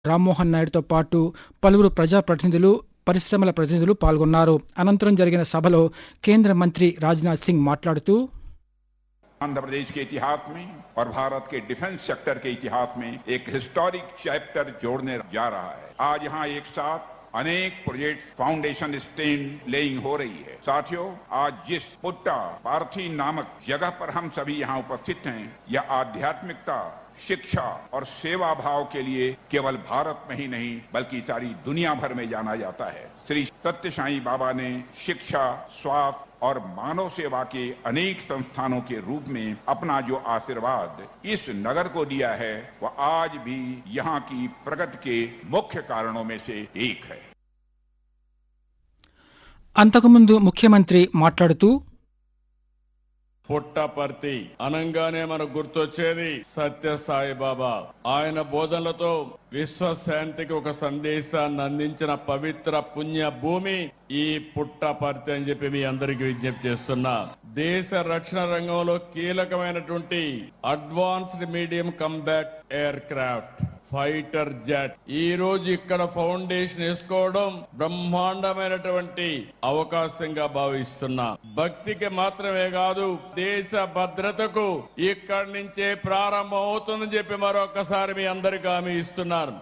రామ్మోహన్ నాయుడుతో పాటు పలువురు ప్రజాప్రతినిధులు పరిశ్రమల ప్రతినిధులు పాల్గొన్నారు అనంతరం జరిగిన సభలో కేంద్ర మంత్రి రాజ్నాథ్ సింగ్ మాట్లాడుతూ आंध्र प्रदेश के इतिहास में और भारत के डिफेंस सेक्टर के इतिहास में एक हिस्टोरिक चैप्टर जोड़ने जा रहा है आज यहाँ एक साथ अनेक प्रोजेक्ट फाउंडेशन स्टेन लेइंग हो रही है साथियों आज जिस पुट्टा पार्थी नामक जगह पर हम सभी यहाँ उपस्थित हैं यह आध्यात्मिकता शिक्षा और सेवा भाव के लिए केवल भारत में ही नहीं बल्कि सारी दुनिया भर में जाना जाता है श्री सत्य साई बाबा ने शिक्षा स्वास्थ्य और मानव सेवा के अनेक संस्थानों के रूप में अपना जो आशीर्वाद इस नगर को दिया है वह आज भी यहाँ की प्रगति के मुख्य कारणों में से एक है అంతకుముందు ముఖ్యమంత్రి మాట్లాడుతూ పుట్టపర్తి అనంగానే మనకు గుర్తొచ్చేది సత్య సాయిబాబా ఆయన బోధనలతో విశ్వశాంతికి ఒక సందేశాన్ని అందించిన పవిత్ర పుణ్య భూమి ఈ పుట్టపర్తి అని చెప్పి మీ అందరికీ విజ్ఞప్తి చేస్తున్నా దేశ రక్షణ రంగంలో కీలకమైనటువంటి advanced medium combat aircraft fighter jet ఈ రోజు ఇక్కడ ఫౌండేషన్ వేసుకోవడం బ్రహ్మాండమైనటువంటి అవకాశంగా భావిస్తున్నా భక్తికి మాత్రమే కాదు దేశ భద్రతకు ఇక్కడి నుంచే ప్రారంభం అవుతుందని చెప్పి మరొకసారి మీ అందరికీ హామీ ఇస్తున్నాను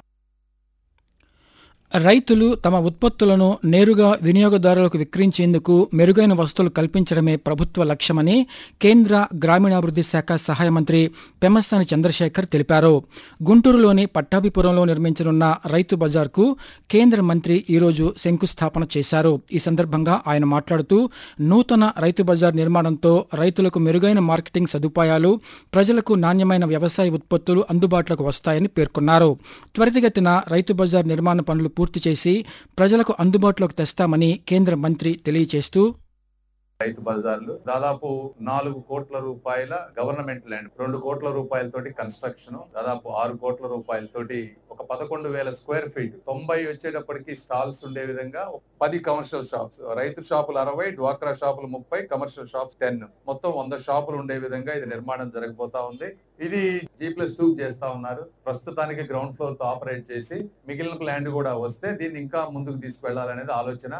రైతులు తమ ఉత్పత్తులను నేరుగా వినియోగదారులకు విక్రయించేందుకు మెరుగైన వసతులు కల్పించడమే ప్రభుత్వ లక్ష్యమని కేంద్ర గ్రామీణాభివృద్ధి శాఖ సహాయ మంత్రి పెమ్మసాని చంద్రశేఖర్ తెలిపారు గుంటూరులోని పట్టాభిపురంలో నిర్మించనున్న రైతు బజార్కు కేంద్ర మంత్రి ఈరోజు శంకుస్థాపన చేశారు ఈ సందర్భంగా ఆయన మాట్లాడుతూ నూతన రైతు బజార్ నిర్మాణంతో రైతులకు మెరుగైన మార్కెటింగ్ సదుపాయాలు ప్రజలకు నాణ్యమైన వ్యవసాయ ఉత్పత్తులు అందుబాటులోకి వస్తాయని పేర్కొన్నారు త్వరితగతిన రైతు బజార్ నిర్మాణ పనులు పూర్తి చేసి ప్రజలకు అందుబాటులోకి తెస్తామని కేంద్ర మంత్రి తెలియజేస్తూ రైతు బజార్లు దాదాపు నాలుగు కోట్ల రూపాయల గవర్నమెంట్ ల్యాండ్ రెండు కోట్ల రూపాయలతోటి కన్స్ట్రక్షన్ దాదాపు ఆరు కోట్ల రూపాయలతోటి ఒక పదకొండు వేల స్క్వేర్ ఫీట్ తొంభై వచ్చేటప్పటికి స్టాల్స్ ఉండే విధంగా ఒక పది కమర్షియల్ షాప్స్ రైతు షాపులు అరవై డ్వాక్రా షాపులు ముప్పై కమర్షియల్ షాప్స్ టెన్ మొత్తం వంద షాపులు ఉండే విధంగా ఇది నిర్మాణం జరగబోతా ఉంది ఇది జీ ప్లస్ టూ చేస్తా ఉన్నారు ప్రస్తుతానికి గ్రౌండ్ ఫ్లోర్ తో ఆపరేట్ చేసి మిగిలిన ల్యాండ్ కూడా వస్తే దీన్ని ఇంకా ముందుకు తీసుకెళ్లాలనేది ఆలోచన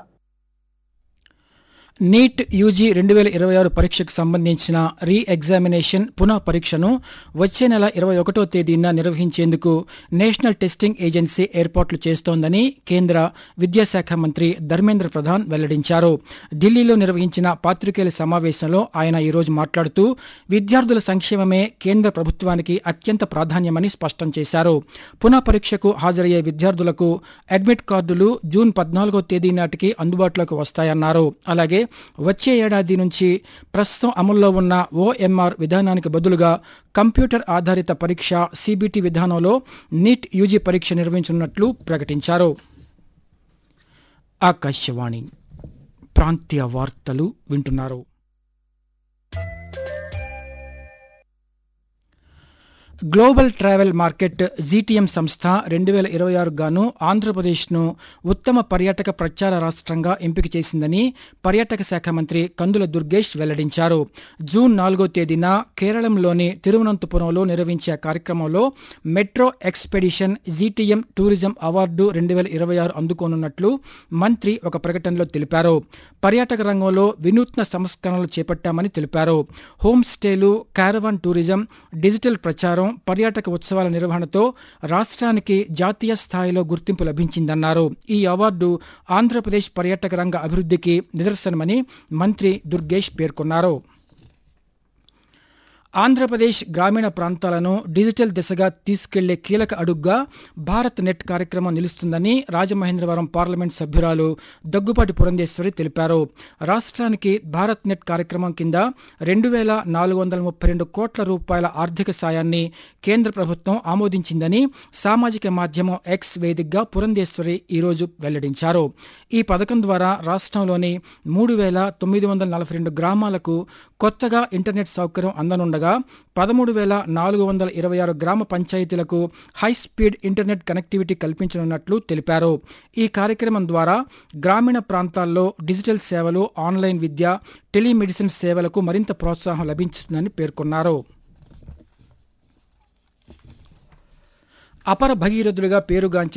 నీట్ యూజీ రెండు వేల ఇరవై ఆరు పరీక్షకు సంబంధించిన రీ ఎగ్జామినేషన్ పునః పరీక్షను వచ్చే నెల ఇరవై ఒకటో తేదీన నిర్వహించేందుకు నేషనల్ టెస్టింగ్ ఏజెన్సీ ఏర్పాట్లు చేస్తోందని కేంద్ర విద్యాశాఖ మంత్రి ధర్మేంద్ర ప్రధాన్ వెల్లడించారు ఢిల్లీలో నిర్వహించిన పాత్రికేయుల సమావేశంలో ఆయన ఈరోజు మాట్లాడుతూ విద్యార్థుల సంక్షేమమే కేంద్ర ప్రభుత్వానికి అత్యంత ప్రాధాన్యమని స్పష్టం చేశారు పునః పరీక్షకు హాజరయ్యే విద్యార్థులకు అడ్మిట్ కార్డులు జూన్ పద్నాలుగో తేదీ నాటికి అందుబాటులోకి వస్తాయన్నారు అలాగే వచ్చే ఏడాది నుంచి ప్రస్తుతం అమల్లో ఉన్న ఓఎంఆర్ విధానానికి బదులుగా కంప్యూటర్ ఆధారిత పరీక్ష సిబిటి విధానంలో నీట్ యూజీ పరీక్ష నిర్వహించనున్నట్లు ప్రకటించారు ఆకాశవాణి ప్రాంతీయ వార్తలు వింటున్నారు గ్లోబల్ ట్రావెల్ మార్కెట్ జీటీఎం సంస్థ రెండు వేల ఇరవై ఆరు గాను ఆంధ్రప్రదేశ్ను ఉత్తమ పర్యాటక ప్రచార రాష్ట్రంగా ఎంపిక చేసిందని పర్యాటక శాఖ మంత్రి కందుల దుర్గేష్ వెల్లడించారు జూన్ నాలుగో తేదీన కేరళంలోని తిరువనంతపురంలో నిర్వహించే కార్యక్రమంలో metro expedition GTM tourism award రెండు వేల ఇరవై ఆరు అందుకోనున్నట్లు మంత్రి ఒక ప్రకటనలో తెలిపారు పర్యాటక రంగంలో వినూత్న సంస్కరణలు చేపట్టామని తెలిపారు హోమ్ స్టేలు క్యారవాన్ టూరిజం డిజిటల్ ప్రచారం పర్యాటక ఉత్సవాల నిర్వహణతో రాష్ట్రానికి జాతీయ స్థాయిలో గుర్తింపు లభించిందన్నారు ఈ అవార్డు ఆంధ్రప్రదేశ్ పర్యాటక రంగ అభివృద్ధికి నిదర్శనమని మంత్రి దుర్గేష్ పేర్కొన్నారు ఆంధ్రప్రదేశ్ గ్రామీణ ప్రాంతాలను డిజిటల్ దిశగా తీసుకెళ్లే కీలక అడుగ్గా భారత్ నెట్ కార్యక్రమం నిలుస్తుందని రాజమహేంద్రవరం పార్లమెంట్ సభ్యురాలు దగ్గుపాటి పురంధేశ్వరి తెలిపారు రాష్ట్రానికి భారత్ నెట్ కార్యక్రమం కింద రెండు వేల నాలుగు వందల ముప్పై రెండు కోట్ల రూపాయల ఆర్థిక సాయాన్ని కేంద్ర ప్రభుత్వం ఆమోదించిందని సామాజిక మాధ్యమం ఎక్స్ వేదికగా పురంధేశ్వరి ఈరోజు వెల్లడించారు ఈ పథకం ద్వారా రాష్ట్రంలోని మూడు వేల తొమ్మిది వందల నలభై రెండు గ్రామాలకు కొత్తగా ఇంటర్నెట్ సౌకర్యం అందనుండగా పదమూడు వేల నాలుగు వందల ఇరవై ఆరు గ్రామ పంచాయతీలకు హై స్పీడ్ ఇంటర్నెట్ కనెక్టివిటీ కల్పించనున్నట్లు తెలిపారు ఈ కార్యక్రమం ద్వారా గ్రామీణ ప్రాంతాల్లో డిజిటల్ సేవలు ఆన్లైన్ విద్య టెలిమెడిసిన్ సేవలకు మరింత ప్రోత్సాహం లభించుతుందని పేర్కొన్నారు అపర భగీరథులుగా పేరుగాంచిన